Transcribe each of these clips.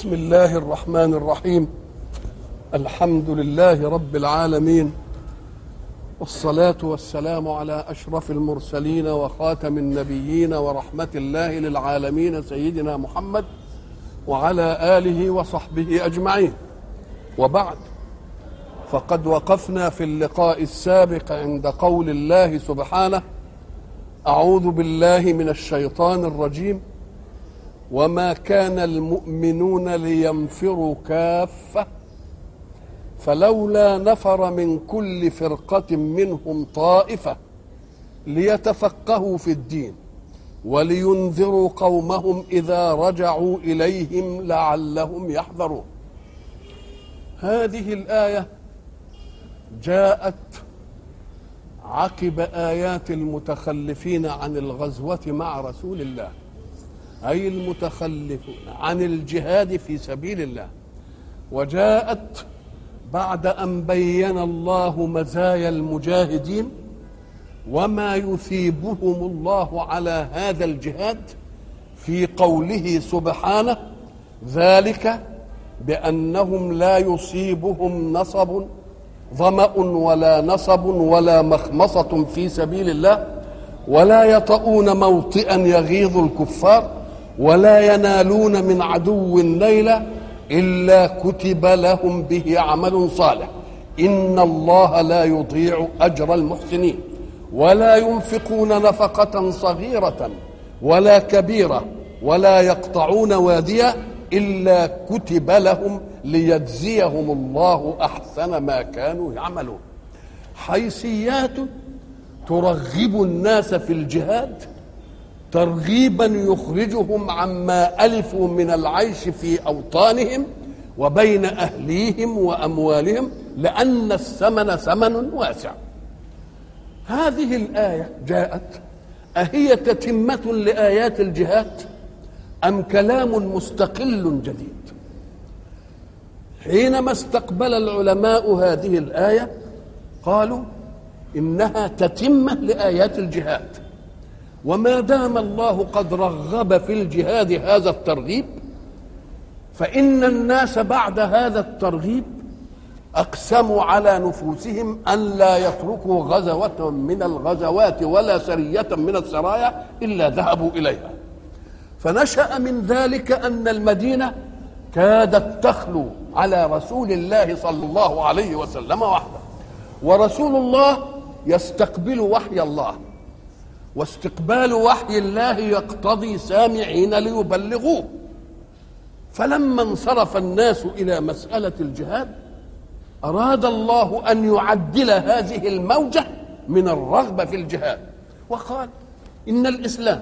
بسم الله الرحمن الرحيم الحمد لله رب العالمين والصلاة والسلام على أشرف المرسلين وخاتم النبيين ورحمة الله للعالمين سيدنا محمد وعلى آله وصحبه أجمعين وبعد فقد وقفنا في اللقاء السابق عند قول الله سبحانه أعوذ بالله من الشيطان الرجيم وما كان المؤمنون لينفروا كافه فلولا نفر من كل فرقه منهم طائفه ليتفقهوا في الدين ولينذروا قومهم اذا رجعوا اليهم لعلهم يحذرون هذه الايه جاءت عقب ايات المتخلفين عن الغزوه مع رسول الله أي المتخلفون عن الجهاد في سبيل الله وجاءت بعد أن بين الله مزايا المجاهدين وما يثيبهم الله على هذا الجهاد في قوله سبحانه ذلك بأنهم لا يصيبهم نصب ظمأ ولا نصب ولا مخمصة في سبيل الله ولا يطؤون موطئا يغيظ الكفار ولا ينالون من عدو نيلا الا كتب لهم به عمل صالح ان الله لا يضيع اجر المحسنين ولا ينفقون نفقه صغيره ولا كبيره ولا يقطعون واديا الا كتب لهم ليجزيهم الله احسن ما كانوا يعملون حيثيات ترغب الناس في الجهاد ترغيبا يخرجهم عما الفوا من العيش في اوطانهم وبين اهليهم واموالهم لان الثمن ثمن واسع هذه الايه جاءت اهي تتمه لايات الجهاد ام كلام مستقل جديد حينما استقبل العلماء هذه الايه قالوا انها تتمه لايات الجهاد وما دام الله قد رغب في الجهاد هذا الترغيب فإن الناس بعد هذا الترغيب أقسموا على نفوسهم أن لا يتركوا غزوة من الغزوات ولا سرية من السرايا إلا ذهبوا إليها فنشأ من ذلك أن المدينة كادت تخلو على رسول الله صلى الله عليه وسلم وحده ورسول الله يستقبل وحي الله واستقبال وحي الله يقتضي سامعين ليبلغوه فلما انصرف الناس الى مساله الجهاد اراد الله ان يعدل هذه الموجه من الرغبه في الجهاد وقال ان الاسلام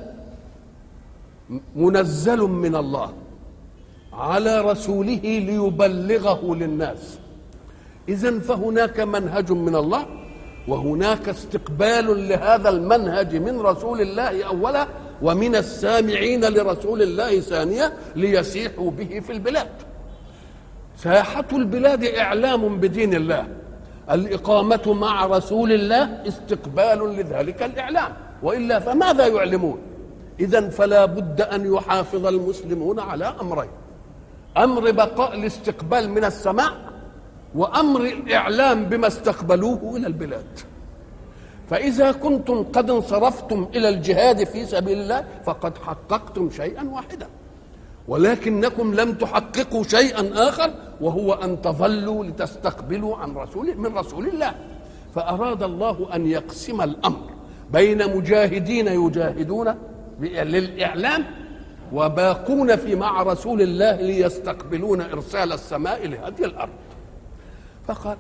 منزل من الله على رسوله ليبلغه للناس اذا فهناك منهج من الله وهناك استقبال لهذا المنهج من رسول الله اولا ومن السامعين لرسول الله ثانيا ليسيحوا به في البلاد ساحة البلاد إعلام بدين الله الإقامة مع رسول الله استقبال لذلك الإعلام وإلا فماذا يعلمون إذا فلا بد أن يحافظ المسلمون على أمرين أمر بقاء الاستقبال من السماء وامر الاعلام بما استقبلوه الى البلاد فاذا كنتم قد انصرفتم الى الجهاد في سبيل الله فقد حققتم شيئا واحدا ولكنكم لم تحققوا شيئا اخر وهو ان تظلوا لتستقبلوا عن رسول من رسول الله فاراد الله ان يقسم الامر بين مجاهدين يجاهدون للاعلام وباقون في مع رسول الله ليستقبلون ارسال السماء لهذه الارض فقال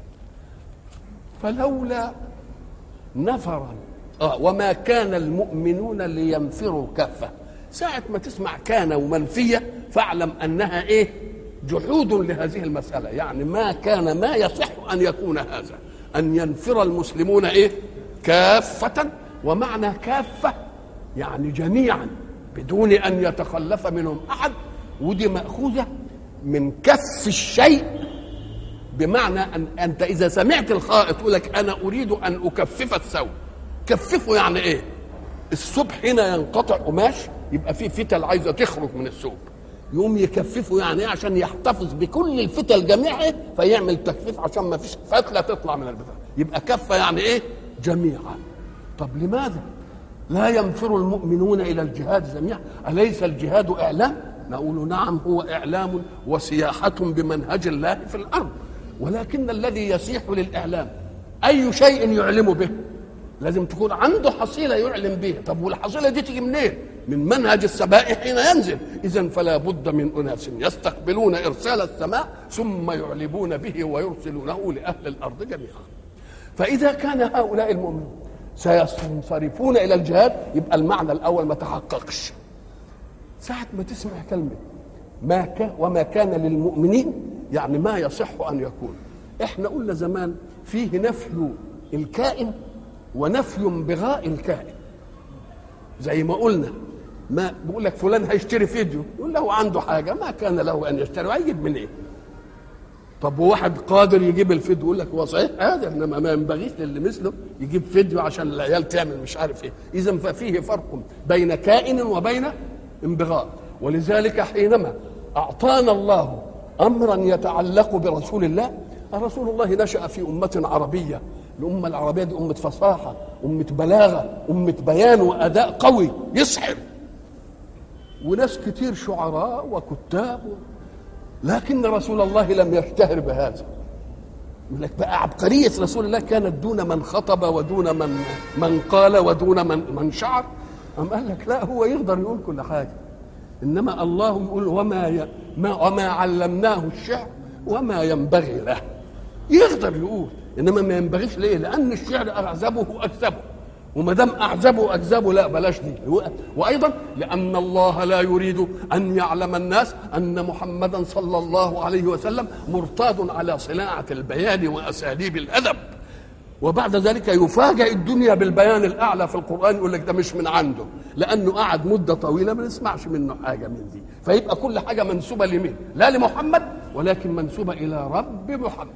فلولا نفرا آه وما كان المؤمنون لينفروا كافة ساعة ما تسمع كان ومنفية فاعلم أنها إيه جحود لهذه المسألة يعني ما كان ما يصح أن يكون هذا أن ينفر المسلمون إيه كافة ومعنى كافة يعني جميعا بدون أن يتخلف منهم أحد ودي مأخوذة من كف الشيء بمعنى ان انت اذا سمعت الخائط يقول لك انا اريد ان اكفف الثوب كففه يعني ايه الثوب حين ينقطع قماش يبقى في فتل عايزه تخرج من الثوب يقوم يكففه يعني ايه عشان يحتفظ بكل الفتل جميعها فيعمل تكفيف عشان ما فيش فتله تطلع من البتاع يبقى كفه يعني ايه جميعا طب لماذا لا ينفر المؤمنون الى الجهاد جميعا اليس الجهاد اعلام نقول نعم هو اعلام وسياحه بمنهج الله في الارض ولكن الذي يسيح للاعلام اي شيء يعلم به لازم تكون عنده حصيله يعلم بها طب والحصيله دي تيجي منين من منهج السماء حين ينزل اذا فلا بد من اناس يستقبلون ارسال السماء ثم يعلمون به ويرسلونه لاهل الارض جميعا فاذا كان هؤلاء المؤمنون سينصرفون الى الجهاد يبقى المعنى الاول ما تحققش ساعة ما تسمع كلمة ما كان وما كان للمؤمنين يعني ما يصح أن يكون احنا قلنا زمان فيه نفي الكائن ونفي بغاء الكائن زي ما قلنا ما بقول لك فلان هيشتري فيديو يقول له عنده حاجة ما كان له أن يشتري وهيجيب من إيه طب وواحد قادر يجيب الفيديو يقول لك هو صحيح هذا انما ما ينبغيش للي مثله يجيب فيديو عشان العيال تعمل مش عارف ايه اذا ففيه فرق بين كائن وبين انبغاء ولذلك حينما اعطانا الله امرا يتعلق برسول الله رسول الله نشا في امه عربيه الامه العربيه دي امه فصاحه امه بلاغه امه بيان واداء قوي يسحر وناس كتير شعراء وكتاب لكن رسول الله لم يشتهر بهذا يقول لك بقى عبقرية رسول الله كانت دون من خطب ودون من من قال ودون من من شعر أم قال لك لا هو يقدر يقول كل حاجة إنما الله يقول وما ي... ما وما علمناه الشعر وما ينبغي له يقدر يقول إنما ما ينبغيش ليه؟ لأن الشعر أعزبه أكذبه وما دام اعزبه اكذبه لا بلاش دي وايضا لان الله لا يريد ان يعلم الناس ان محمدا صلى الله عليه وسلم مرتاد على صناعه البيان واساليب الادب وبعد ذلك يفاجئ الدنيا بالبيان الاعلى في القران يقول لك ده مش من عنده لانه قعد مده طويله ما نسمعش منه حاجه من دي فيبقى كل حاجه منسوبه لمين لا لمحمد ولكن منسوبه الى رب محمد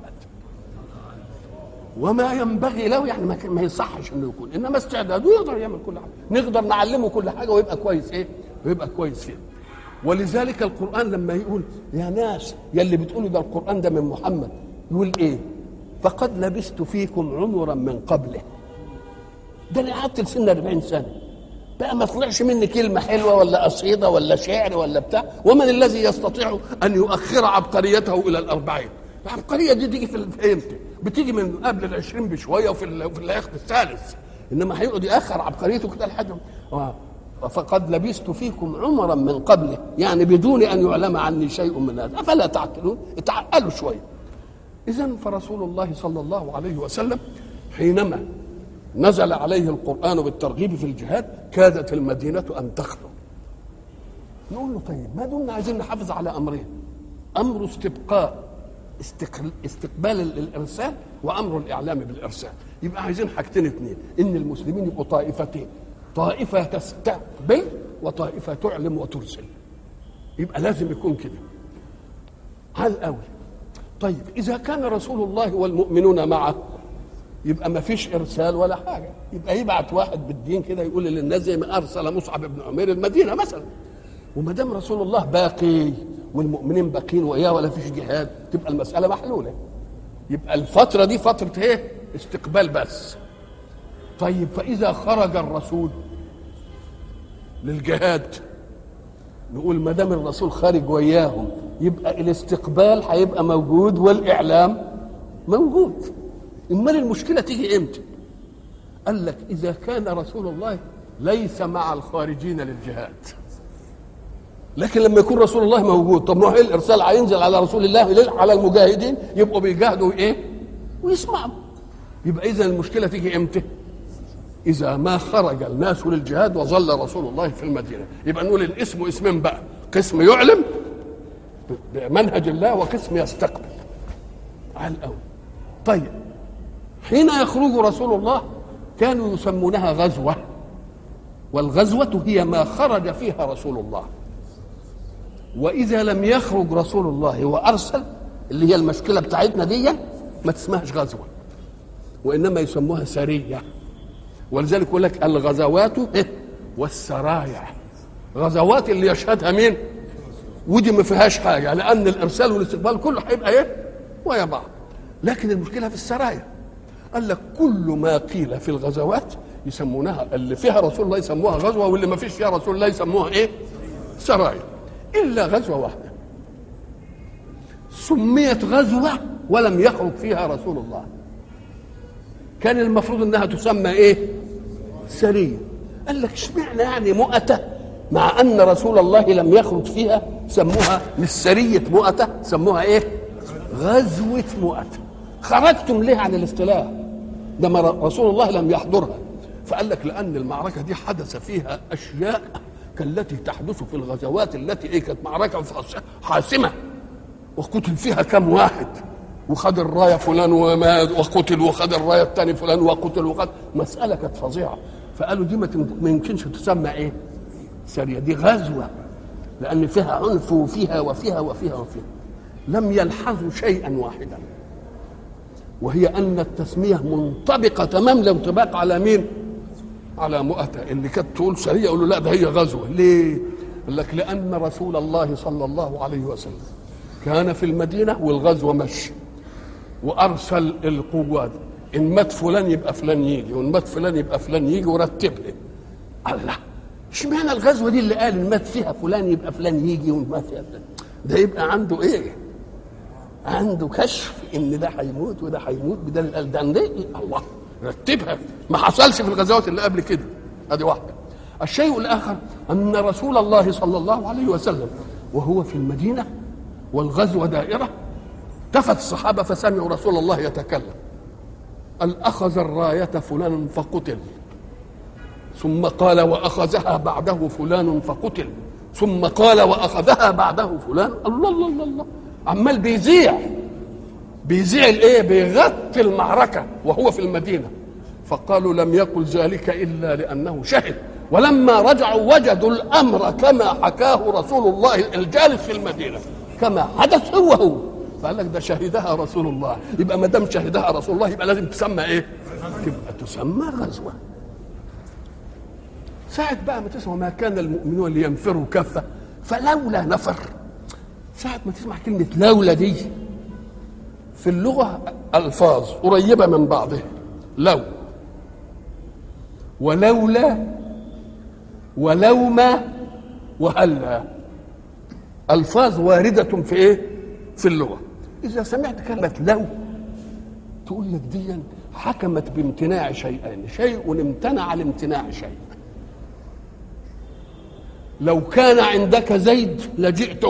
وما ينبغي له يعني ما, ما يصحش انه يكون انما استعداده يقدر يعمل كل حاجه نقدر نعلمه كل حاجه ويبقى كويس ايه ويبقى كويس فيه ولذلك القران لما يقول يا ناس يا اللي بتقولوا ده القران ده من محمد يقول ايه فقد لبست فيكم عمرا من قبله ده انا قعدت لسن 40 سنه بقى ما طلعش مني كلمه حلوه ولا قصيده ولا شعر ولا بتاع ومن الذي يستطيع ان يؤخر عبقريته الى الاربعين العبقريه دي تيجي في امتى؟ بتيجي من قبل العشرين بشويه وفي في العقد الثالث انما هيقعد ياخر عبقريته كده لحد فقد لبست فيكم عمرا من قبله يعني بدون ان يعلم عني شيء من هذا افلا تعقلون اتعقلوا شويه اذا فرسول الله صلى الله عليه وسلم حينما نزل عليه القران بالترغيب في الجهاد كادت المدينه ان تخلو نقول له طيب ما دمنا عايزين نحافظ على امرين امر استبقاء استقبال الارسال وامر الاعلام بالارسال يبقى عايزين حاجتين اثنين ان المسلمين يبقوا طائفتين طائفه تستقبل وطائفه تعلم وترسل يبقى لازم يكون كده على الاول طيب اذا كان رسول الله والمؤمنون معه يبقى ما فيش ارسال ولا حاجه يبقى يبعت واحد بالدين كده يقول للناس زي ما ارسل مصعب بن عمير المدينه مثلا وما دام رسول الله باقي والمؤمنين باقين وإياه ولا فيش جهاد تبقى المسألة محلولة يبقى الفترة دي فترة ايه؟ استقبال بس طيب فإذا خرج الرسول للجهاد نقول ما دام الرسول خارج وياهم يبقى الاستقبال هيبقى موجود والإعلام موجود امال المشكلة تيجي امتى؟ قال لك إذا كان رسول الله ليس مع الخارجين للجهاد لكن لما يكون رسول الله موجود طب ما هو ايه الارسال هينزل على رسول الله على المجاهدين يبقوا بيجاهدوا ايه ويسمعوا يبقى اذا المشكله تيجي امتى اذا ما خرج الناس للجهاد وظل رسول الله في المدينه يبقى نقول الاسم اسمين بقى قسم يعلم بمنهج الله وقسم يستقبل على الاول طيب حين يخرج رسول الله كانوا يسمونها غزوه والغزوه هي ما خرج فيها رسول الله واذا لم يخرج رسول الله وارسل اللي هي المشكله بتاعتنا دي ما تسمهاش غزوه وانما يسموها سريه ولذلك يقول لك الغزوات والسرايا غزوات اللي يشهدها مين ودي ما فيهاش حاجه لان الارسال والاستقبال كله هيبقى ايه ويا بعض لكن المشكله في السرايا قال لك كل ما قيل في الغزوات يسمونها اللي فيها رسول الله يسموها غزوه واللي ما فيش فيها رسول الله يسموها ايه سرايا الا غزوه واحده سميت غزوه ولم يخرج فيها رسول الله كان المفروض انها تسمى ايه سريه قال لك اشمعنى يعني مؤته مع ان رسول الله لم يخرج فيها سموها مش سريه مؤته سموها ايه غزوه مؤته خرجتم ليه عن الاصطلاح ده ما رسول الله لم يحضرها فقال لك لان المعركه دي حدث فيها اشياء كالتي تحدث في الغزوات التي ايه كانت معركه حاسمه وقتل فيها كم واحد وخد الرايه فلان ومات وقتل وخد الرايه الثاني فلان وقتل وخد مساله كانت فظيعه فقالوا دي ما يمكنش تسمى ايه؟ سريه دي غزوه لان فيها عنف وفيها وفيها وفيها وفيها لم يلحظوا شيئا واحدا وهي ان التسميه منطبقه تمام الانطباق على مين؟ على مؤتة اللي كانت تقول سريه يقولوا لا ده هي غزوه ليه؟ قال لك لان رسول الله صلى الله عليه وسلم كان في المدينه والغزوه مشي وارسل القوات ان مات فلان يبقى فلان يجي وان مات فلان يبقى فلان يجي ورتبها الله اشمعنى الغزوه دي اللي قال ان مات فيها فلان يبقى فلان يجي وان مات فيها فلان ده يبقى عنده ايه عنده كشف ان ده هيموت وده هيموت بدل قال ده الله رتبها ما حصلش في الغزوات اللي قبل كده ادي واحده الشيء الاخر ان رسول الله صلى الله عليه وسلم وهو في المدينه والغزوه دائره التفت الصحابه فسمعوا رسول الله يتكلم قال اخذ الرايه فلان فقتل ثم قال واخذها بعده فلان فقتل ثم قال واخذها بعده فلان الله الله الله, الله. عمال بيذيع بيذيع الايه بيغطي المعركه وهو في المدينه فقالوا لم يقل ذلك الا لانه شهد ولما رجعوا وجدوا الامر كما حكاه رسول الله الجالس في المدينه كما حدث هو هو فقال لك ده شهدها رسول الله يبقى ما دام شهدها رسول الله يبقى لازم تسمى ايه؟ تبقى تسمى غزوه ساعة بقى ما تسمع ما كان المؤمنون لينفروا كافة فلولا نفر ساعة ما تسمع كلمة لولا دي في اللغة ألفاظ قريبة من بعضها لو ولولا ولوما وهلا ألفاظ واردة في إيه؟ في اللغة إذا سمعت كلمة لو تقول لك دي حكمت بامتناع شيئين شيء امتنع لامتناع شيء لو كان عندك زيد لجئتك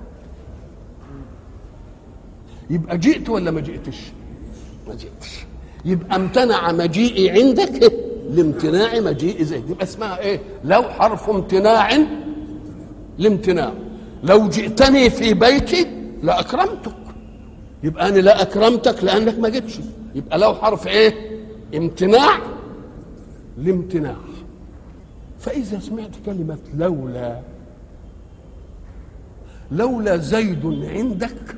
يبقى جئت ولا ما جئتش ما جئتش يبقى امتنع مجيئي عندك لامتناع مجيء زيد يبقى اسمها ايه لو حرف امتناع لامتناع لو جئتني في بيتي لاكرمتك يبقى انا لا اكرمتك لانك ما جيتش يبقى لو حرف ايه امتناع لامتناع فاذا سمعت كلمه لولا لولا زيد عندك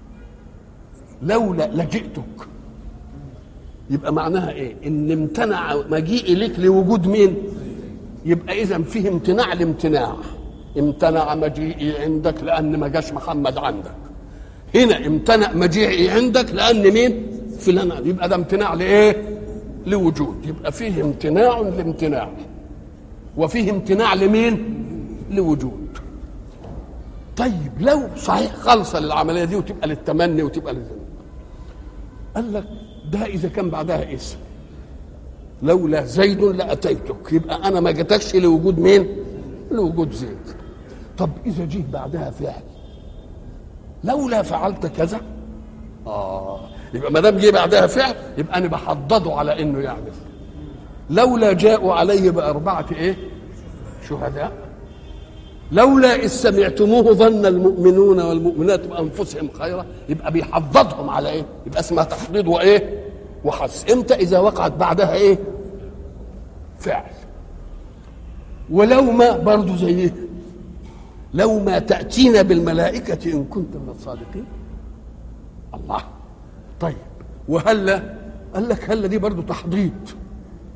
لولا لجئتك يبقى معناها ايه ان امتنع مجيئي لك لوجود مين يبقى اذا فيه امتناع لامتناع امتنع مجيئي عندك لان ما جاش محمد عندك هنا امتنع مجيئي عندك لان مين فلان يبقى ده امتناع لايه لوجود يبقى فيه امتناع لامتناع وفيه امتناع لمين لوجود طيب لو صحيح خالصه للعمليه دي وتبقى للتمني وتبقى للذنب قال لك ده اذا كان بعدها اسم لولا زيد لاتيتك يبقى انا ما جتكش لوجود مين لوجود زيد طب اذا جه بعدها فعل لولا فعلت كذا اه يبقى ما دام جه بعدها فعل يبقى انا بحضده على انه يعمل لولا جاءوا عليه باربعه ايه شهداء لولا إذ سمعتموه ظن المؤمنون والمؤمنات بأنفسهم خيرا يبقى بيحضضهم على إيه؟ يبقى اسمها تحضيض وإيه؟ وحث إمتى إذا وقعت بعدها إيه؟ فعل ولو ما برضه زي إيه؟ لو ما تأتينا بالملائكة إن كنت من الصادقين الله طيب وهلا قال لك هلا دي برضه تحضيض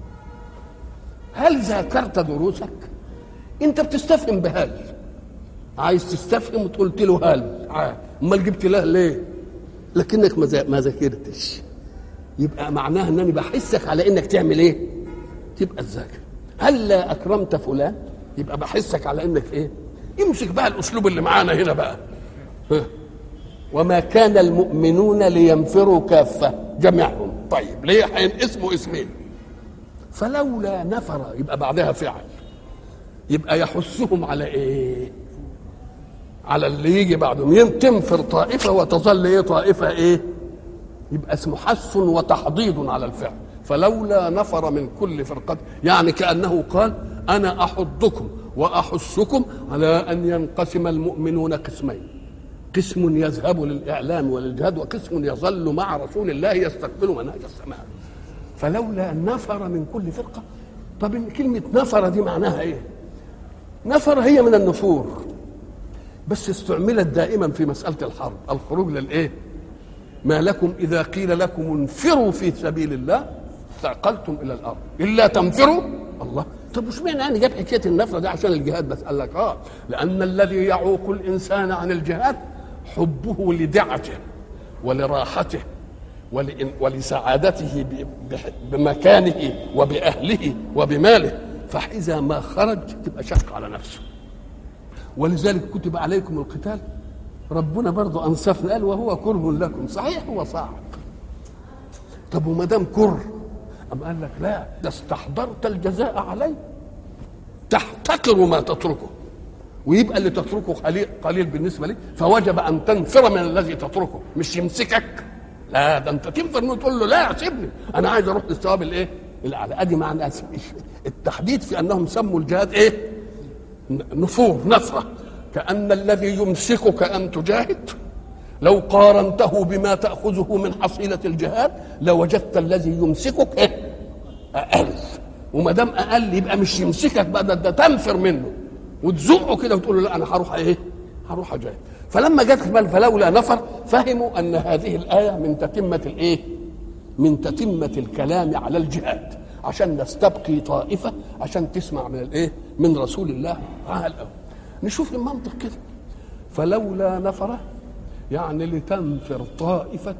هل ذاكرت دروسك؟ انت بتستفهم بهل عايز تستفهم وقلت له هل عاد. امال جبت له ليه لكنك ما ذا- ما ذاكرتش يبقى معناها انني بحسك على انك تعمل ايه تبقى تذاكر هل لا اكرمت فلان يبقى بحسك على انك ايه امسك بقى الاسلوب اللي معانا هنا بقى ها. وما كان المؤمنون لينفروا كافه جميعهم طيب ليه هينقسموا اسمين فلولا نفر يبقى بعدها فعل يبقى يحثهم على ايه على اللي يجي بعدهم ين- تنفر طائفه وتظل ايه طائفه ايه يبقى اسمه حث وتحضيض على الفعل فلولا نفر من كل فرقة يعني كأنه قال أنا أحضكم وأحثكم على أن ينقسم المؤمنون قسمين قسم يذهب للإعلام وللجهاد وقسم يظل مع رسول الله يستقبل منهج السماء فلولا نفر من كل فرقة طب إن كلمة نفر دي معناها إيه نفر هي من النفور بس استعملت دائما في مسألة الحرب الخروج للإيه ما لكم إذا قيل لكم انفروا في سبيل الله ثقلتم إلى الأرض إلا تنفروا الله طب وش معنى يعني جاب حكاية النفرة دي عشان الجهاد بس قال لك آه لأن الذي يعوق الإنسان عن الجهاد حبه لدعته ولراحته ولإن- ولسعادته ب- بح- بمكانه وبأهله وبماله فإذا ما خرج تبقى شق على نفسه ولذلك كتب عليكم القتال ربنا برضه انصفنا قال وهو كره لكم صحيح هو صعب طب وما دام كره أم قال لك لا ده استحضرت الجزاء عليه تحتقر ما تتركه ويبقى اللي تتركه قليل, قليل بالنسبه لك فوجب ان تنفر من الذي تتركه مش يمسكك لا ده انت تنفر منه تقول له لا سيبني انا عايز اروح للثواب الايه الاعلى ادي معنى التحديد في انهم سموا الجهاد ايه نفور نفرة كأن الذي يمسكك أن تجاهد لو قارنته بما تأخذه من حصيلة الجهاد لوجدت الذي يمسكك إيه؟ أقل وما دام أقل يبقى مش يمسكك بقى ده, ده تنفر منه وتزقه كده وتقول له لا أنا هروح إيه؟ هروح أجاهد فلما جت كمان فلولا نفر فهموا أن هذه الآية من تتمة الإيه؟ من تتمة الكلام على الجهاد عشان نستبقي طائفة عشان تسمع من الايه من رسول الله تعالى نشوف المنطق كده فلولا نفر يعني لتنفر طائفة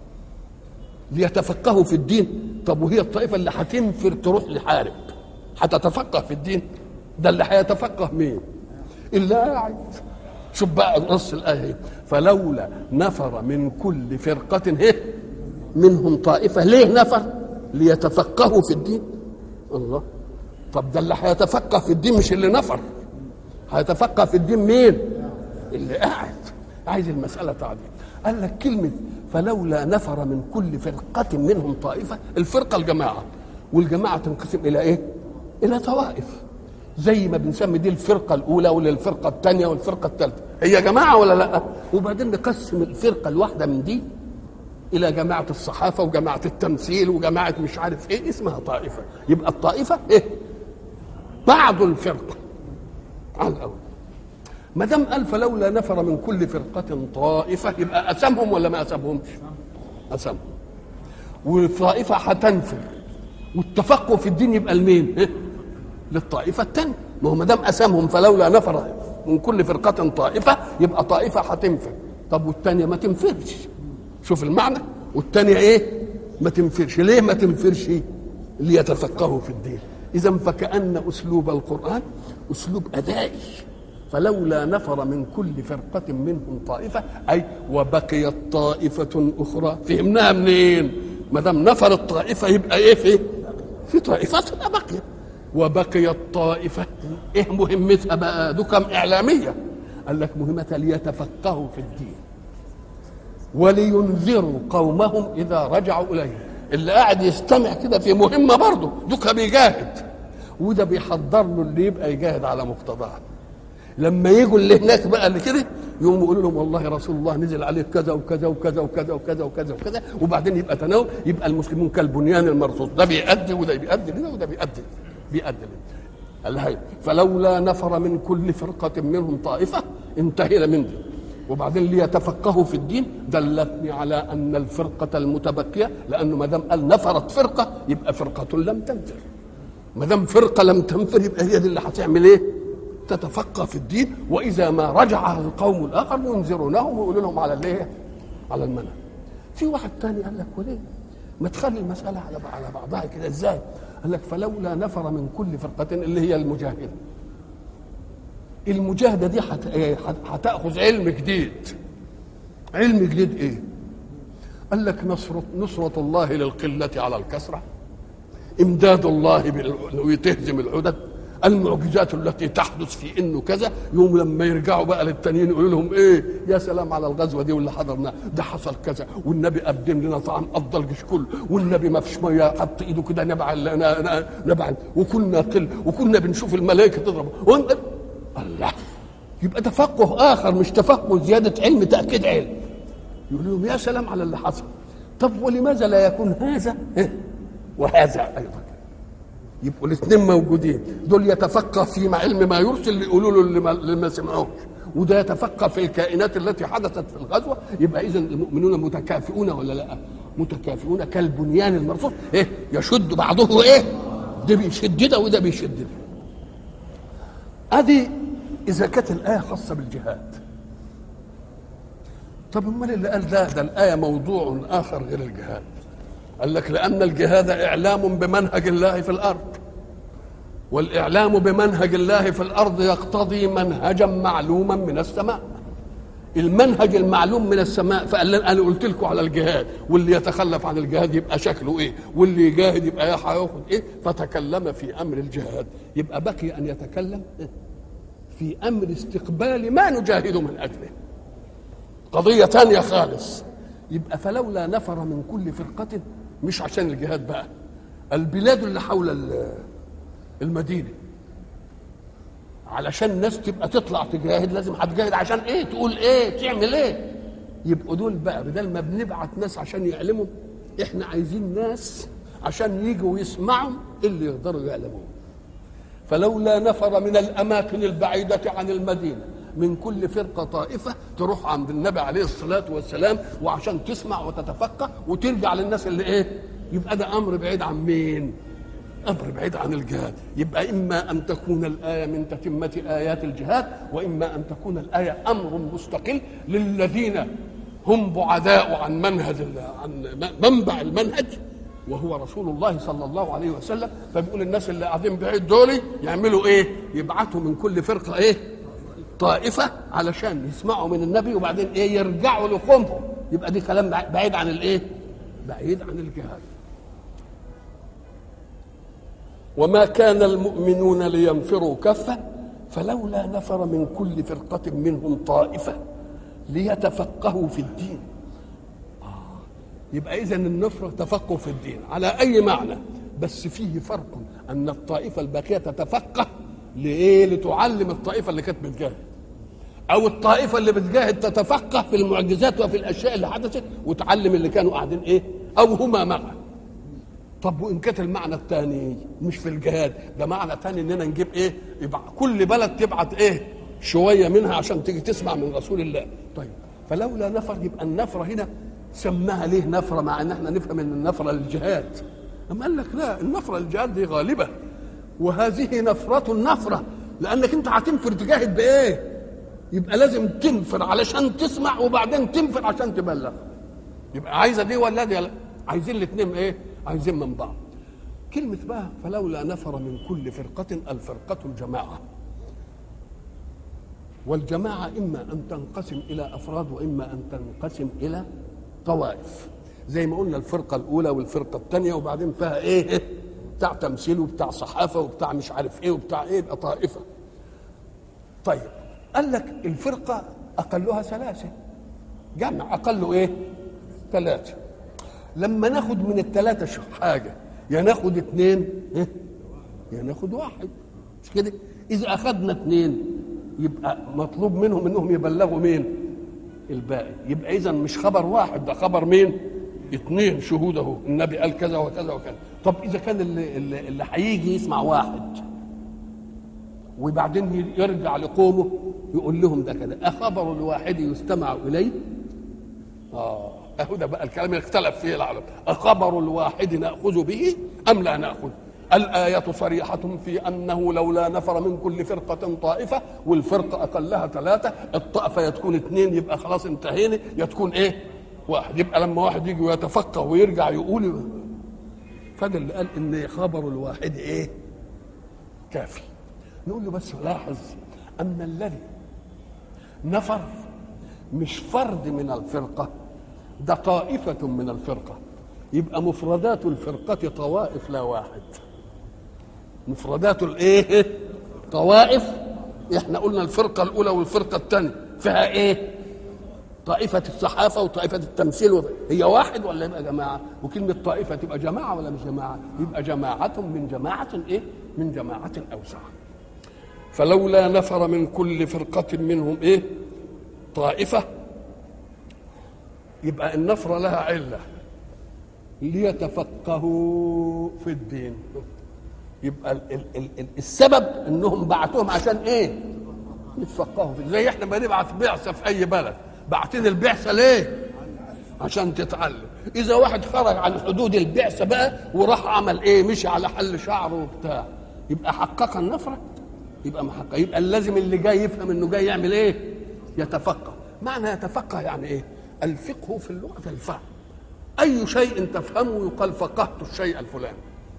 ليتفقهوا في الدين طب وهي الطائفة اللي هتنفر تروح لحارب هتتفقه في الدين ده اللي هيتفقه مين اللي قاعد شوف بقى نص الآية هي. فلولا نفر من كل فرقة هي منهم طائفة ليه نفر ليتفقهوا في الدين الله طب ده اللي هيتفقه في الدين مش اللي نفر هيتفقه في الدين مين اللي قاعد عايز المسألة تعديل قال لك كلمة فلولا نفر من كل فرقة منهم طائفة الفرقة الجماعة والجماعة تنقسم إلى إيه إلى طوائف زي ما بنسمي دي الفرقة الأولى ولا الفرقة الثانية والفرقة الثالثة هي جماعة ولا لا وبعدين نقسم الفرقة الواحدة من دي الى جماعه الصحافه وجماعه التمثيل وجماعه مش عارف ايه اسمها طائفه يبقى الطائفه ايه بعض الفرقه على الاول ما دام قال فلولا نفر من كل فرقه طائفه يبقى قسمهم ولا ما قسمهمش قسمهم والطائفه هتنفر والتفقه في الدين يبقى لمين إيه؟ للطائفه الثانيه ما هو ما دام قسمهم فلولا نفر من كل فرقه طائفه يبقى طائفه هتنفر طب والثانيه ما تنفرش شوف المعنى والتانية ايه ما تنفرش ليه ما تنفرش ليتفقهوا في الدين اذا فكأن اسلوب القرآن اسلوب ادائي فلولا نفر من كل فرقة منهم طائفة اي وبقيت طائفة اخرى فهمناها منين ما دام نفر الطائفة يبقى ايه في في طائفة تبقى باقية وبقيت طائفة ايه مهمتها بقى دو كم اعلامية قال لك مهمتها ليتفقهوا في الدين ولينذروا قومهم اذا رجعوا اليهم اللي قاعد يستمع كده في مهمه برضه دوكا بيجاهد وده بيحضر له اللي يبقى يجاهد على مقتضاه لما يجوا اللي هناك بقى اللي كده يقوموا يقولوا لهم والله رسول الله نزل عليه كذا وكذا وكذا وكذا وكذا وكذا وكذا وبعدين يبقى تناول يبقى المسلمون كالبنيان المرصوص ده بيأدي وده بيأدي لده وده بيأدي بيأدي لده الهي فلولا نفر من كل فرقة منهم طائفة انتهينا من دي وبعدين ليتفقهوا في الدين دلتني على ان الفرقه المتبقيه لانه ما دام قال نفرت فرقه يبقى فرقه لم تنفر ما دام فرقه لم تنفر يبقى هي دي اللي هتعمل ايه؟ تتفقه في الدين واذا ما رجع القوم الاخر ينذرونهم ويقولوا لهم على الايه؟ على المنهج. في واحد تاني قال لك وليه؟ ما تخلي المساله على على بعضها كده ازاي؟ قال لك فلولا نفر من كل فرقه اللي هي المجاهده. المجاهده دي هت- إيه؟ هت- هتاخذ علم جديد. علم جديد ايه؟ قال لك نصرة نصرة الله للقلة على الكثرة امداد الله بال- وتهزم العدد المعجزات التي تحدث في انه كذا يوم لما يرجعوا بقى للتانيين يقولوا لهم ايه يا سلام على الغزوه دي واللي حضرنا ده حصل كذا والنبي قدم لنا طعام افضل جيش كله والنبي ما فيش ميه حط ايده كده نبع ال- ن- ن- نبع وكنا قل وكنا بنشوف الملائكه تضرب وإن- الله يبقى تفقه اخر مش تفقه زياده علم تاكيد علم يقول لهم يا سلام على اللي حصل طب ولماذا لا يكون هذا إيه؟ وهذا ايضا يبقوا الاثنين موجودين دول يتفقه في علم ما يرسل يقولوا له اللي ما, اللي ما سمعوش وده يتفقه في الكائنات التي حدثت في الغزوه يبقى اذا المؤمنون متكافئون ولا لا متكافئون كالبنيان المرصوص ايه يشد بعضه ايه ده بيشد ده وده بيشد ده ادي اذا كانت الايه خاصه بالجهاد طب امال اللي قال ده ده الايه موضوع اخر غير الجهاد قال لك لان الجهاد اعلام بمنهج الله في الارض والاعلام بمنهج الله في الارض يقتضي منهجا معلوما من السماء المنهج المعلوم من السماء فقال لنا انا قلت لكم على الجهاد واللي يتخلف عن الجهاد يبقى شكله ايه واللي يجاهد يبقى هياخد ايه فتكلم في امر الجهاد يبقى بقي ان يتكلم في امر استقبال ما نجاهد من اجله قضيه ثانيه خالص يبقى فلولا نفر من كل فرقه مش عشان الجهاد بقى البلاد اللي حول ال- المدينه علشان الناس تبقى تطلع تجاهد لازم هتجاهد عشان ايه تقول ايه تعمل ايه يبقوا دول بقى بدل ما بنبعت ناس عشان يعلموا احنا عايزين ناس عشان يجوا يسمعوا اللي يقدروا يعلموه فلولا نفر من الاماكن البعيده عن المدينه من كل فرقه طائفه تروح عند النبي عليه الصلاه والسلام وعشان تسمع وتتفقه وترجع للناس اللي ايه يبقى ده امر بعيد عن مين امر بعيد عن الجهاد يبقى اما ان تكون الايه من تتمه ايات الجهاد واما ان تكون الايه امر مستقل للذين هم بعداء عن منهج ال- عن منبع المنهج وهو رسول الله صلى الله عليه وسلم فبيقول الناس اللي قاعدين بعيد دول يعملوا ايه يبعتوا من كل فرقه ايه طائفه علشان يسمعوا من النبي وبعدين ايه يرجعوا لقومهم يبقى دي كلام بعيد عن الايه بعيد عن الجهاد وما كان المؤمنون لينفروا كفة فلولا نفر من كل فرقة منهم طائفة ليتفقهوا في الدين آه. يبقى إذا النفرة تفقه في الدين على أي معنى بس فيه فرق أن الطائفة الباقية تتفقه لإيه لتعلم الطائفة اللي كانت بتجاهد أو الطائفة اللي بتجاهد تتفقه في المعجزات وفي الأشياء اللي حدثت وتعلم اللي كانوا قاعدين إيه أو هما معا طب وان كانت المعنى الثاني مش في الجهاد ده معنى ثاني اننا نجيب ايه يبقى كل بلد تبعت ايه شويه منها عشان تيجي تسمع من رسول الله طيب فلولا نفر يبقى النفره هنا سماها ليه نفره مع ان احنا نفهم ان النفره للجهاد اما قال لك لا النفره للجهاد دي غالبه وهذه نفره النفره لانك انت هتنفر تجاهد بايه يبقى لازم تنفر علشان تسمع وبعدين تنفر عشان تبلغ يبقى عايزه دي ولا دي لا عايزين الاثنين ايه عايزين من بعض كلمة بقى فلولا نفر من كل فرقة الفرقة الجماعة والجماعة إما أن تنقسم إلى أفراد وإما أن تنقسم إلى طوائف زي ما قلنا الفرقة الأولى والفرقة الثانية وبعدين فيها إيه بتاع تمثيل وبتاع صحافة وبتاع مش عارف إيه وبتاع إيه يبقى طائفة طيب قال لك الفرقة أقلها ثلاثة جمع أقله إيه ثلاثة لما ناخد من الثلاثة شو حاجة يا ناخد اثنين إيه؟ يا ناخد واحد مش كده إذا أخذنا اثنين يبقى مطلوب منهم إنهم يبلغوا مين الباقي يبقى إذا مش خبر واحد ده خبر مين اثنين شهود اهو النبي قال كذا وكذا وكذا طب إذا كان اللي, اللي, اللي هيجي يسمع واحد وبعدين يرجع لقومه يقول لهم ده كده أخبر الواحد يستمع إليه آه اهو ده بقى الكلام اللي اختلف فيه العالم اخبر الواحد ناخذ به ام لا ناخذ الآية صريحة في أنه لولا نفر من كل فرقة طائفة والفرقة أقلها ثلاثة الطائفة يتكون اثنين يبقى خلاص انتهينا يتكون إيه واحد يبقى لما واحد يجي ويتفقه ويرجع يقول فده اللي قال إن خبر الواحد إيه كافي نقول له بس لاحظ أن الذي نفر مش فرد من الفرقة ده طائفة من الفرقة يبقى مفردات الفرقة طوائف لا واحد مفردات الايه طوائف احنا قلنا الفرقة الأولى والفرقة الثانية فيها ايه طائفة الصحافة وطائفة التمثيل وط... هي واحد ولا يبقى جماعة وكلمة طائفة تبقى جماعة ولا مش جماعة يبقى جماعة من جماعة ايه من جماعة أوسع فلولا نفر من كل فرقة منهم ايه طائفة يبقى النفرة لها علة ليتفقهوا في الدين يبقى ال ال ال ال السبب انهم بعتوهم عشان ايه يتفقهوا في زي احنا ما نبعث بعثه في اي بلد بعتين البعثه ليه عشان تتعلم اذا واحد خرج عن حدود البعثه بقى وراح عمل ايه مشي على حل شعره وبتاع يبقى حقق النفره يبقى محقق يبقى لازم اللي جاي يفهم انه جاي يعمل ايه يتفقه معنى يتفقه يعني ايه الفقه في اللغه الفهم اي شيء تفهمه يقال فقهت الشيء الفلاني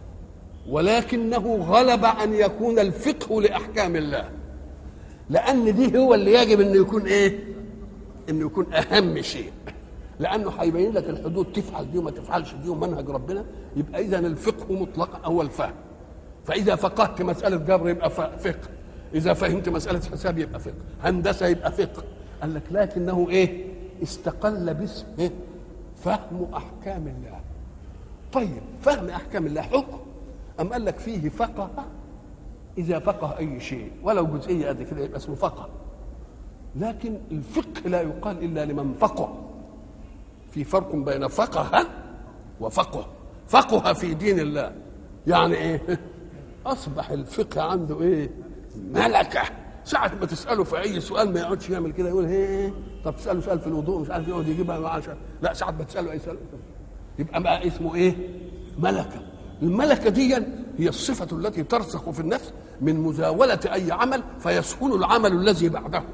ولكنه غلب ان يكون الفقه لاحكام الله لان دي هو اللي يجب انه يكون ايه انه يكون اهم شيء لانه هيبين لك الحدود تفعل دي وما تفعلش دي ومنهج ربنا يبقى اذا الفقه مطلقا هو الفهم فاذا فقهت مساله جبر يبقى فقه اذا فهمت مساله حساب يبقى فقه هندسه يبقى فقه قال لك لكنه ايه استقل باسم إيه؟ فهم احكام الله طيب فهم احكام الله حكم ام قال لك فيه فقه اذا فقه اي شيء ولو جزئيه قد كده يبقى اسمه فقه لكن الفقه لا يقال الا لمن فقه في فرق بين فقه وفقه فقه في دين الله يعني ايه اصبح الفقه عنده ايه ملكه ساعة ما تسأله في أي سؤال ما يقعدش يعمل كده يقول هي طب تسأله سؤال في الوضوء مش عارف يقعد يجيبها عشان لا ساعة ما تسأله أي سؤال يبقى بقى اسمه إيه؟ ملكة الملكة دي هي الصفة التي ترسخ في النفس من مزاولة أي عمل فيسهل العمل الذي بعده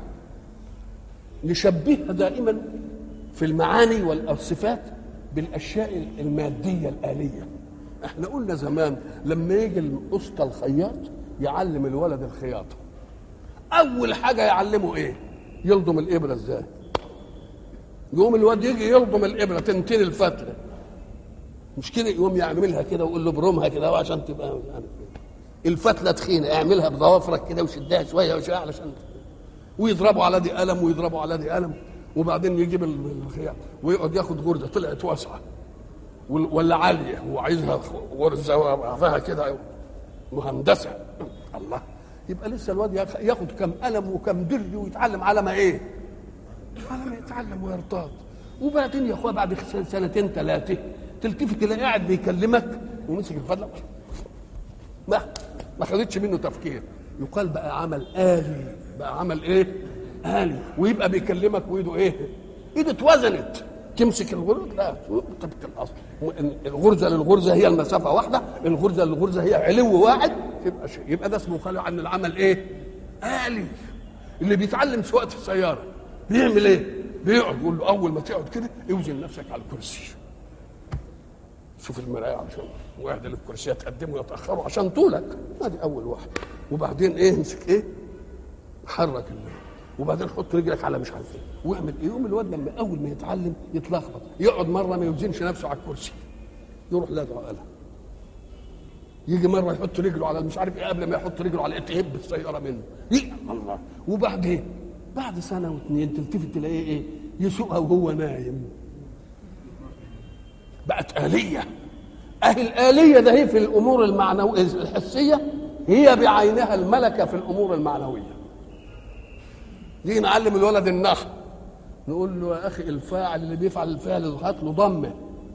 نشبهها دائما في المعاني والصفات بالأشياء المادية الآلية احنا قلنا زمان لما يجي الأسطى الخياط يعلم الولد الخياطة أول حاجة يعلمه إيه؟ يلضم الإبرة إزاي؟ يقوم الواد يجي يلضم الإبرة تنتين الفتلة مش كده يقوم يعملها كده ويقول له برمها كده عشان تبقى يعني الفتله تخينه اعملها بضوافرك كده وشدها شويه وشويه علشان ويضربوا على دي قلم ويضربوا على دي قلم وبعدين يجيب الخياط ويقعد ياخد غرزه طلعت واسعه ولا عاليه هو عايزها غرزه وبعضها كده مهندسه الله يبقى لسه الواد ياخد كم قلم وكم درج ويتعلم على ما ايه؟ على ما يتعلم ويرتاض وبعدين يا اخويا بعد سنتين ثلاثه تلتفت تلاقي قاعد بيكلمك ومسك الفضله ما ما خدتش منه تفكير يقال بقى عمل آلي بقى عمل ايه؟ آلي ويبقى بيكلمك وايده ايه؟ ايده اتوزنت تمسك الغرزه لا طبق الاصل الغرزه للغرزه هي المسافه واحده الغرزه للغرزه هي علو واحد يبقى شيء يبقى ده اسمه خلع عن العمل ايه؟ آلي اللي بيتعلم سواقه السياره بيعمل ايه؟ بيقعد يقول له اول ما تقعد كده اوزن نفسك على الكرسي شوف المرايه عشان واعدل الكرسي تقدمه يتاخروا عشان طولك ادي اول واحد وبعدين ايه امسك ايه حرك اللي. وبعدين حط رجلك على مش عارف ايه واعمل ايه يقوم الواد لما اول ما يتعلم يتلخبط يقعد مره ما يوزنش نفسه على الكرسي يروح لادعه قلم يجي مره يحط رجله على مش عارف ايه قبل ما يحط رجله على تهب السياره منه إيه الله وبعدين بعد سنه واثنين تلتفت تلاقيه ايه يسوقها وهو نايم بقت آلية أهي الآلية ده هي في الأمور المعنوية الحسية هي بعينها الملكة في الأمور المعنوية نيجي نعلم الولد النحو نقول له يا أخي الفاعل اللي بيفعل الفعل هات له ضمه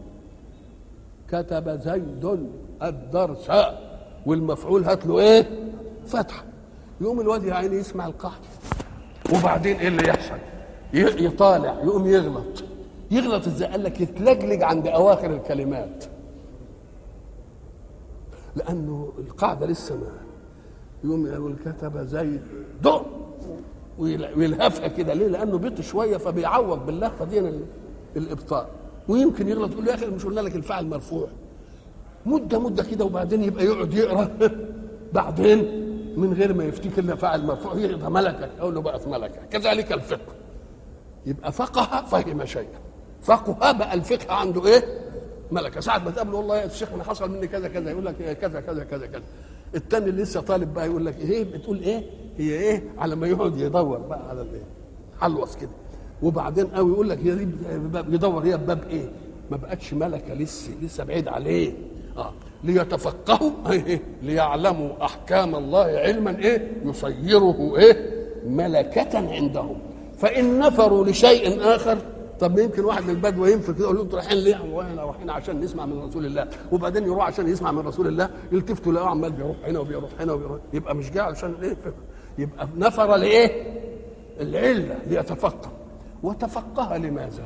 كتب زيد الدرس والمفعول هات له ايه؟ فتحه يقوم الواد يا عيني يسمع القحط وبعدين ايه اللي يحصل؟ يطالع يقوم يغلط يغلط ازاي قال لك يتلجلج عند اواخر الكلمات لانه القاعده لسه ما يقوم يقول كتب زيد دق ويلهفها كده ليه؟ لانه بيط شويه فبيعوض باللهفه دي الابطاء ويمكن يغلط يقول له يا اخي مش قلنا لك الفعل مرفوع مده مده كده وبعدين يبقى يقعد يقرا بعدين من غير ما يفتكر ان فاعل مرفوع يقرا ملكك اقول له بقى ملكه كذلك الفقه يبقى فقه فهم شيئا فقه بقى الفقه عنده ايه؟ ملكه ساعه ما تقابله والله يا شيخ انا حصل مني كذا كذا يقول لك إيه كذا كذا كذا كذا التاني اللي لسه طالب بقى يقول لك ايه بتقول ايه؟ هي ايه؟ على ما يقعد يدور بقى على الايه؟ حلوص كده وبعدين قوي يقول لك يا يدور هي باب ايه؟ ما بقتش ملكه لسه لسه بعيد عليه اه ليتفقهوا ايه ليعلموا احكام الله علما ايه يصيره ايه ملكة عندهم فإن نفروا لشيء آخر طب يمكن واحد من البدو ينفر كده يقول لهم انتوا رايحين ليه؟ واحنا رايحين عشان نسمع من رسول الله وبعدين يروح عشان يسمع من رسول الله يلتفتوا يلاقوا عمال بيروح هنا وبيروح هنا وبيروح يبقى مش جاي عشان ايه؟ يبقى نفر لايه؟ العله ليتفقه وتفقه لماذا؟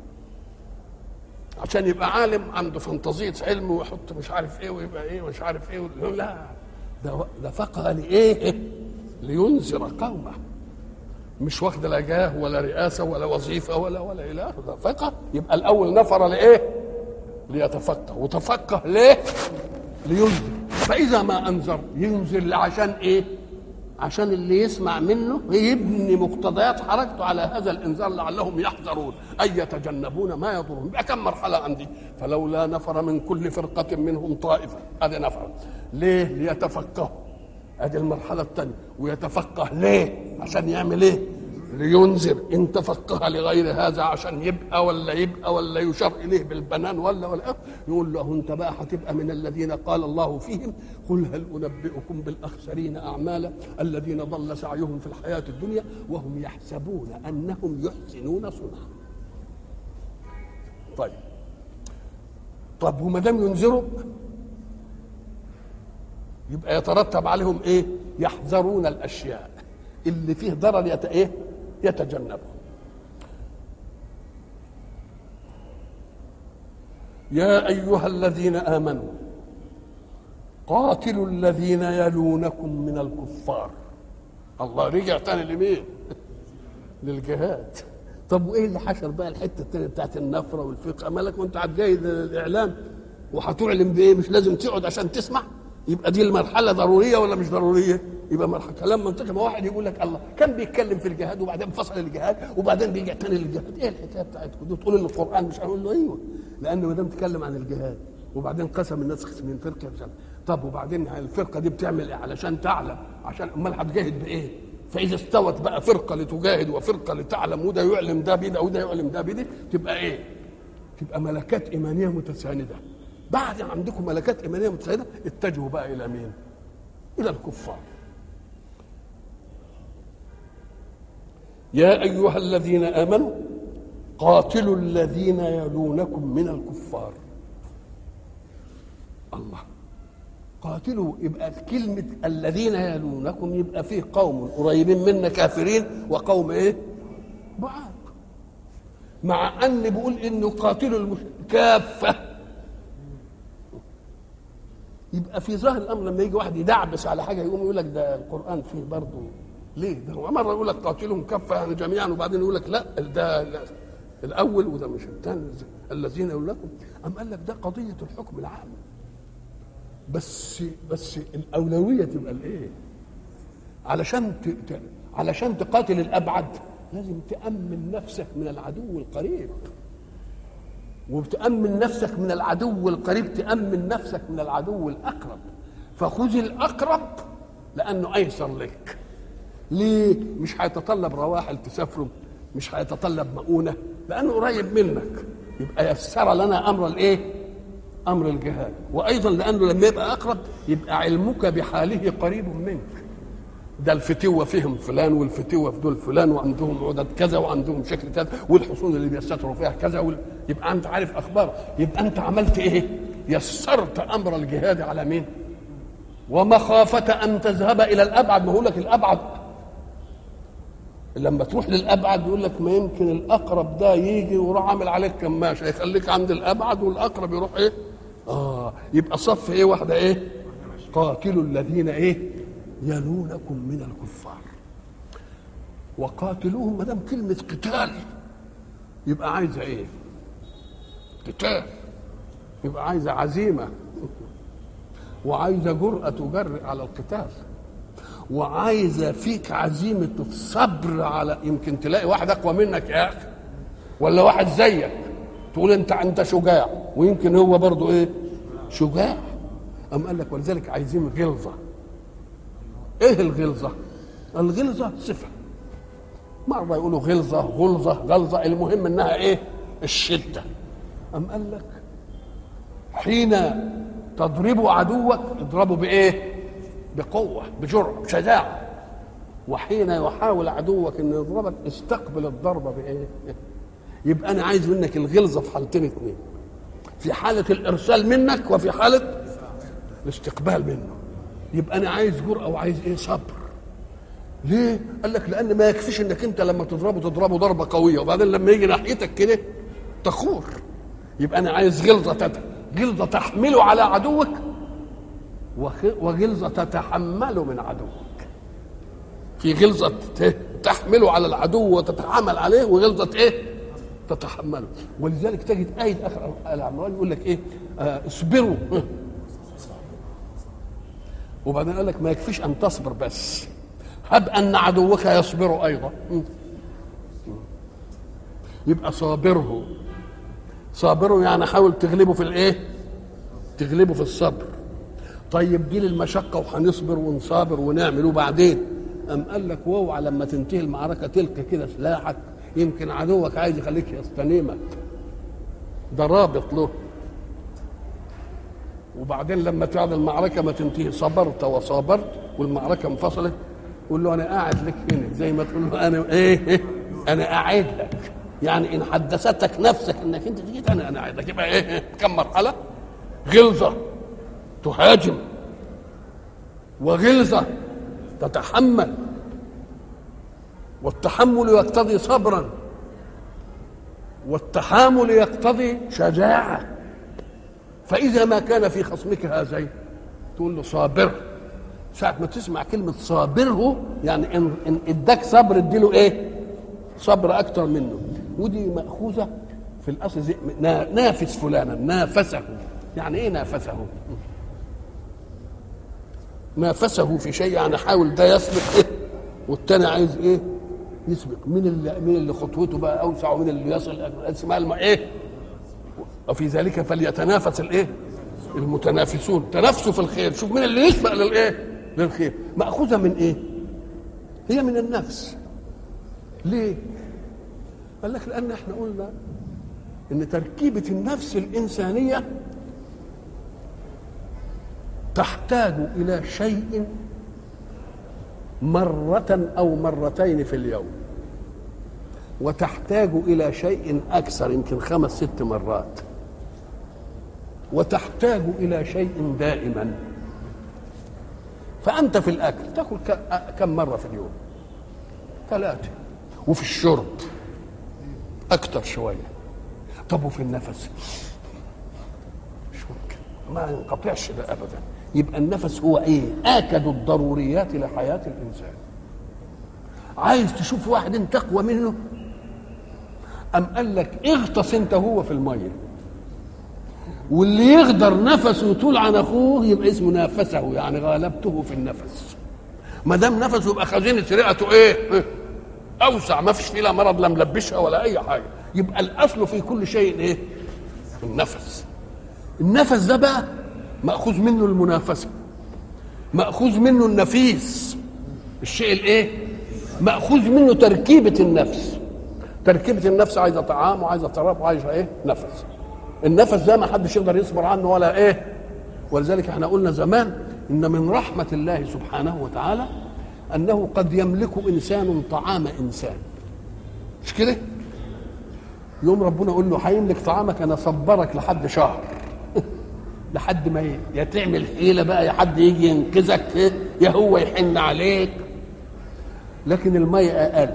عشان يبقى عالم عنده فانتازيه علم ويحط مش عارف ايه ويبقى ايه ومش عارف ايه لا ده ده فقه لايه؟ لينذر قومه مش واخد لا جاه ولا رئاسه ولا وظيفه ولا ولا الى اخره فقه يبقى الاول نفر لايه؟ ليتفقه وتفقه ليه؟ لينذر فاذا ما انذر ينذر عشان ايه؟ عشان اللي يسمع منه يبني مقتضيات حركته على هذا الانذار لعلهم يحذرون اي يتجنبون ما يضرهم يبقى كم مرحله عندي فلولا نفر من كل فرقه منهم طائفه هذا نفر ليه ليتفقهوا ادي المرحله الثانيه ويتفقه ليه عشان يعمل ايه لينذر ان تفقه لغير هذا عشان يبقى ولا يبقى ولا يشار اليه بالبنان ولا ولا يقول له انت بقى هتبقى من الذين قال الله فيهم قل هل انبئكم بالاخسرين اعمالا الذين ضل سعيهم في الحياه الدنيا وهم يحسبون انهم يحسنون صنعا. طيب طب وما دام ينذروا يبقى يترتب عليهم ايه؟ يحذرون الاشياء اللي فيه ضرر يت... ايه؟ يتجنبه يا ايها الذين امنوا قاتلوا الذين يلونكم من الكفار الله رجع تاني لمين للجهاد طب وايه اللي حشر بقى الحته الثانيه بتاعت النفره والفقه مالك وانت قاعد جاي الاعلام وهتعلم بايه مش لازم تقعد عشان تسمع يبقى دي المرحله ضروريه ولا مش ضروريه يبقى مرحله كلام منطقي ما واحد يقول لك الله كان بيتكلم في الجهاد وبعدين فصل الجهاد وبعدين بيرجع تاني للجهاد ايه الحكايه بتاعتكم دي تقول ان القران مش هنقول له ايوه لانه ما دام تكلم عن الجهاد وبعدين قسم الناس قسمين فرقه مش طب وبعدين الفرقه دي بتعمل ايه علشان تعلم عشان امال هتجاهد بايه فاذا استوت بقى فرقه لتجاهد وفرقه لتعلم وده يعلم ده بده وده يعلم ده بده تبقى ايه تبقى ملكات ايمانيه متسانده بعد عندكم ملكات ايمانيه متسانده اتجهوا بقى الى مين الى الكفار يا ايها الذين امنوا قاتلوا الذين يلونكم من الكفار الله قاتلوا يبقى كلمة الذين يلونكم يبقى فيه قوم قريبين منا كافرين وقوم ايه؟ بعاد مع ان بيقول انه قاتلوا المش... كافة يبقى في ظاهر الامر لما يجي واحد يدعبس على حاجه يقوم يقول لك ده القران فيه برضه ليه؟ ده هو مره يقول لك قاتلهم كافه يعني جميعا وبعدين يقول لك لا ده لا الاول وده مش الثاني الذين يقول لكم ام قال لك ده قضيه الحكم العام بس بس الاولويه تبقى الايه؟ علشان ت... ت... علشان تقاتل الابعد لازم تامن نفسك من العدو القريب وتامن نفسك من العدو القريب تامن نفسك من العدو الاقرب فخذ الاقرب لانه ايسر لك ليه مش هيتطلب رواحل تسافروا مش هيتطلب مؤونه لانه قريب منك يبقى يسر لنا امر الايه امر الجهاد وايضا لانه لما يبقى اقرب يبقى علمك بحاله قريب منك ده الفتوه فيهم فلان والفتوه في دول فلان وعندهم عدد كذا وعندهم شكل كذا والحصون اللي بيستروا فيها كذا وال... يبقى انت عارف اخبار يبقى انت عملت ايه يسرت امر الجهاد على مين ومخافة أن تذهب إلى الأبعد ما هو لك الأبعد لما تروح للأبعد يقول لك ما يمكن الأقرب ده يجي ويروح عامل عليك كماشة يخليك عند الأبعد والأقرب يروح إيه؟ آه يبقى صف إيه واحدة إيه؟ قاتلوا الذين ايه يلونكم من الكفار وقاتلوهم ما دام كلمه قتال يبقى عايزه ايه قتال يبقى عايزه عزيمه وعايزه جرأة تجرئ على القتال وعايزه فيك عزيمه الصبر على يمكن تلاقي واحد اقوى منك يا اخي ولا واحد زيك تقول انت انت شجاع ويمكن هو برضه ايه شجاع أم قال لك ولذلك عايزين غلظة إيه الغلظة؟ الغلظة صفة مرة يقولوا غلظة غلظة غلظة المهم إنها إيه؟ الشدة أم قال لك حين تضرب عدوك اضربه بإيه؟ بقوة بجرأة بشجاعة وحين يحاول عدوك انه يضربك استقبل الضربه بايه؟ يبقى انا عايز منك الغلظه في حالتين اثنين في حاله الارسال منك وفي حاله الاستقبال منه يبقى انا عايز جرأه وعايز ايه صبر ليه قال لك لان ما يكفيش انك انت لما تضربه تضربه ضربه قويه وبعدين لما يجي ناحيتك كده تخور يبقى انا عايز غلظه تت... غلظه تحمله على عدوك وخ... وغلظه تتحمله من عدوك في غلظه ت... تحمله على العدو وتتحمل عليه وغلظه ايه تتحمله ولذلك تجد آية آخر العمران يقول لك إيه آه اصبروا وبعدين قال لك ما يكفيش ان تصبر بس هب ان عدوك يصبر ايضا يبقى صابره صابره يعني حاول تغلبه في الايه تغلبه في الصبر طيب دي للمشقة وهنصبر ونصابر ونعمل وبعدين أم قال لك واوعى لما تنتهي المعركة تلقي كده سلاحك يمكن عدوك عايز يخليك يستنيمك ده رابط له وبعدين لما تعد المعركه ما تنتهي صبرت وصابرت والمعركه انفصلت قول له انا قاعد لك هنا زي ما تقول له انا ايه, إيه انا قاعد لك يعني ان حدثتك نفسك انك انت تجيت انا انا قاعد لك يبقى ايه كم مرحله غلظه تهاجم وغلظه تتحمل والتحمل يقتضي صبرا والتحامل يقتضي شجاعه فإذا ما كان في خصمك هذين تقول له صابر ساعة ما تسمع كلمة صابره يعني إن, إن اداك صبر اديله إيه؟ صبر أكتر منه ودي مأخوذة في الأصل زي نافس فلانا نافسه يعني إيه نافسه؟ نافسه في شيء يعني حاول ده يسبق إيه؟ والتاني عايز إيه؟ يسبق مين اللي مين اللي خطوته بقى أوسع ومين اللي يصل اسمها إيه؟ وفي ذلك فليتنافس الايه المتنافسون تنافسوا في الخير شوف مين اللي يسبق للايه للخير ماخوذه من ايه هي من النفس ليه قال لك لان احنا قلنا ان تركيبه النفس الانسانيه تحتاج الى شيء مره او مرتين في اليوم وتحتاج الى شيء اكثر يمكن خمس ست مرات وتحتاج الى شيء دائما فانت في الاكل تاكل كم مره في اليوم ثلاثه وفي الشرب اكثر شويه طب وفي النفس مش ممكن ما ينقطعش ده ابدا يبقى النفس هو ايه اكد الضروريات لحياه الانسان عايز تشوف واحد انت اقوى منه أم قال لك اغطس انت هو في الميه واللي يغدر نفسه طول عن اخوه يبقى اسمه نافسه يعني غالبته في النفس ما دام نفسه يبقى خزينه رئته ايه اوسع ما فيش فيه لا مرض لا ملبشها ولا اي حاجه يبقى الاصل في كل شيء ايه النفس النفس ده بقى ماخوذ منه المنافسه ماخوذ منه النفيس الشيء الايه ماخوذ منه تركيبه النفس تركيبه النفس عايزه طعام وعايزه شراب وعايزه ايه نفس النفس ده ما حدش يقدر يصبر عنه ولا ايه ولذلك احنا قلنا زمان ان من رحمه الله سبحانه وتعالى انه قد يملك انسان طعام انسان مش كده يوم ربنا يقول له هيملك طعامك انا صبرك لحد شهر لحد ما يا تعمل حيله بقى يا حد يجي ينقذك يا هو يحن عليك لكن المية اقل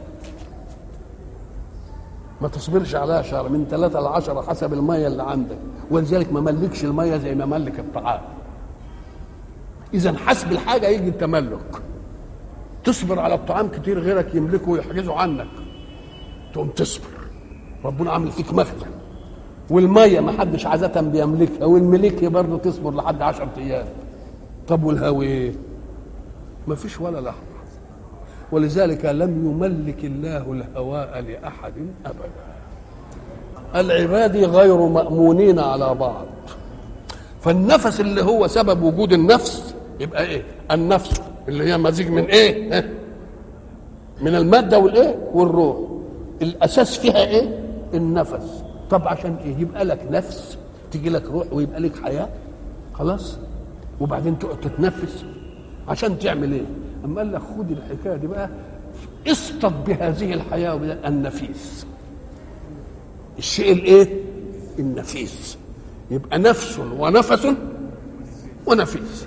ما تصبرش عليها شهر من ثلاثة لعشرة حسب المية اللي عندك ولذلك ما ملكش المية زي ما ملك الطعام اذا حسب الحاجه يجي التملك تصبر على الطعام كتير غيرك يملكه ويحجزه عنك تقوم تصبر ربنا عامل فيك مخزن والميه ما حدش عادة بيملكها والملك برضه تصبر لحد عشرة ايام طب والهوي ما فيش ولا لحظه ولذلك لم يملك الله الهواء لاحد ابدا العباد غير مامونين على بعض فالنفس اللي هو سبب وجود النفس يبقى ايه النفس اللي هي مزيج من ايه من الماده والايه والروح الاساس فيها ايه النفس طب عشان ايه يبقى لك نفس تيجي لك روح ويبقى لك حياه خلاص وبعدين تقعد تتنفس عشان تعمل ايه اما قال لك خد الحكايه دي بقى اصطد بهذه الحياه النفيس الشيء الايه النفيس يبقى نفس ونفس ونفيس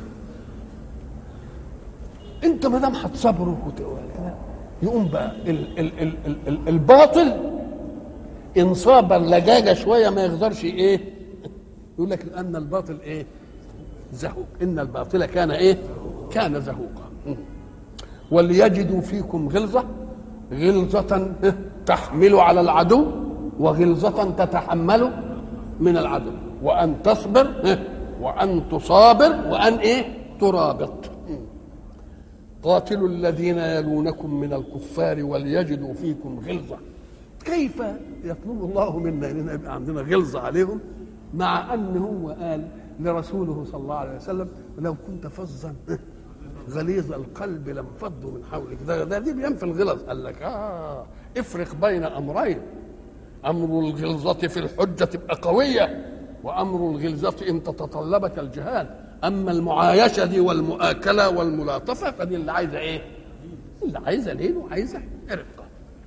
انت ما دام هتصبره يقوم بقى ال ال ال ال ال الباطل ان صاب اللجاجه شويه ما يقدرش ايه يقول لك لان الباطل ايه زهوق ان الباطل كان ايه كان زهوقا وليجدوا فيكم غلظه غلظه تحمل على العدو وغلظه تتحمل من العدو وان تصبر وان تصابر وان ايه ترابط قاتلوا الذين يلونكم من الكفار وليجدوا فيكم غلظه كيف يطلب الله منا اننا يبقى عندنا غلظه عليهم مع ان هو قال لرسوله صلى الله عليه وسلم لو كنت فظا غليظ القلب لانفضوا من حولك ده, ده دي بينفي الغلظ قال لك اه افرق بين امرين امر الغلظه في الحجه تبقى قويه وامر الغلظه ان تتطلبك الجهاد اما المعايشه دي والمؤاكله والملاطفه فدي اللي عايزه ايه؟ اللي عايزه لين وعايزه رقه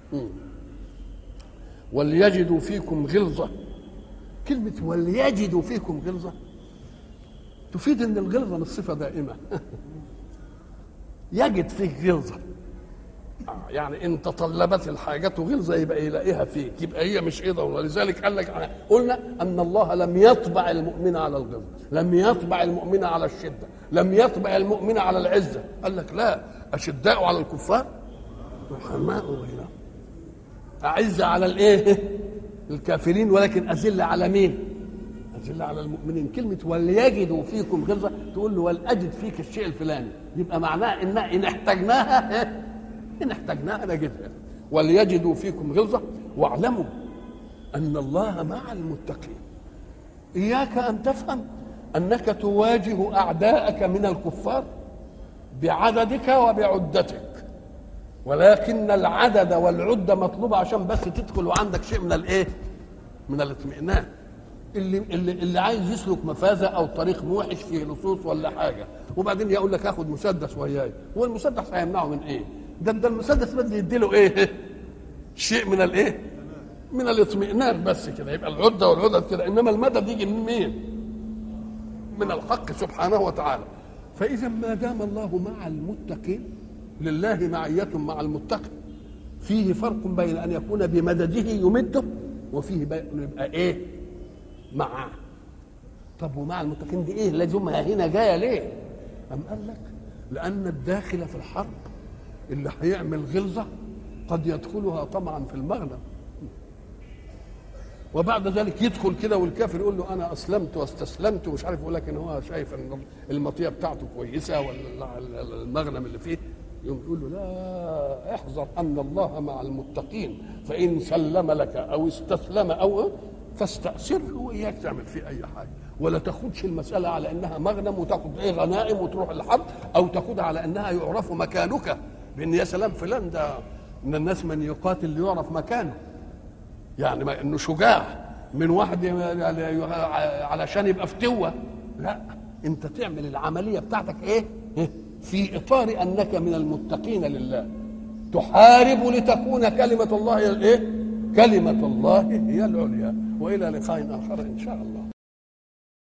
وليجدوا فيكم غلظه كلمه وليجدوا فيكم غلظه تفيد ان الغلظه مش صفه دائمه يجد فيك غلظه آه يعني ان تطلبت الحاجة غلظة يبقى يلاقيها فيك يبقى هي مش ايه ولذلك قال لك قلنا ان الله لم يطبع المؤمن على الغلظة لم يطبع المؤمن على الشدة لم يطبع المؤمن على العزة قال لك لا أشداء على الكفار رحماء بينهم أعزة على الايه الكافرين ولكن أذل على مين أذل على المؤمنين كلمة وليجدوا فيكم غلظة تقول له ولأجد فيك الشيء الفلاني يبقى معناها إن إن احتجناها إن احتجناها نجدها وليجدوا فيكم غلظة واعلموا أن الله مع المتقين إياك أن تفهم أنك تواجه أعداءك من الكفار بعددك وبعدتك ولكن العدد والعدة مطلوبة عشان بس تدخل وعندك شيء من الإيه؟ من الاطمئنان اللي اللي اللي عايز يسلك مفازه او طريق موحش فيه لصوص ولا حاجه وبعدين يقول لك اخد مسدس وياي هو المسدس هيمنعه من ايه؟ ده ده المسدس بس يدي له ايه؟ شيء من الايه؟ من الاطمئنان بس كده يبقى العده والعدد كده انما المدد يجي من مين؟ من الحق سبحانه وتعالى فاذا ما دام الله مع المتقين لله معيه مع المتقي فيه فرق بين ان يكون بمدده يمده وفيه بين يبقى ايه؟ معاه طب ومع المتقين دي ايه لازمها هنا جايه ليه؟ أم قال لك لأن الداخل في الحرب اللي هيعمل غلظة قد يدخلها طمعا في المغنم وبعد ذلك يدخل كده والكافر يقول له انا اسلمت واستسلمت ومش عارف يقول لك ان هو شايف ان المطيه بتاعته كويسه ولا المغنم اللي فيه يقوم يقول له لا احذر ان الله مع المتقين فان سلم لك او استسلم او فاستأثره واياك تعمل فيه اي حاجه ولا تاخدش المساله على انها مغنم وتاخد ايه غنائم وتروح الحرب او تاخدها على انها يعرف مكانك بان يا سلام فلان ده من الناس من يقاتل ليعرف مكانه يعني ما انه شجاع من واحد علشان يبقى فتوه لا انت تعمل العمليه بتاعتك ايه في اطار انك من المتقين لله تحارب لتكون كلمه الله هي الايه كلمه الله هي العليا والى لقاء اخر ان شاء الله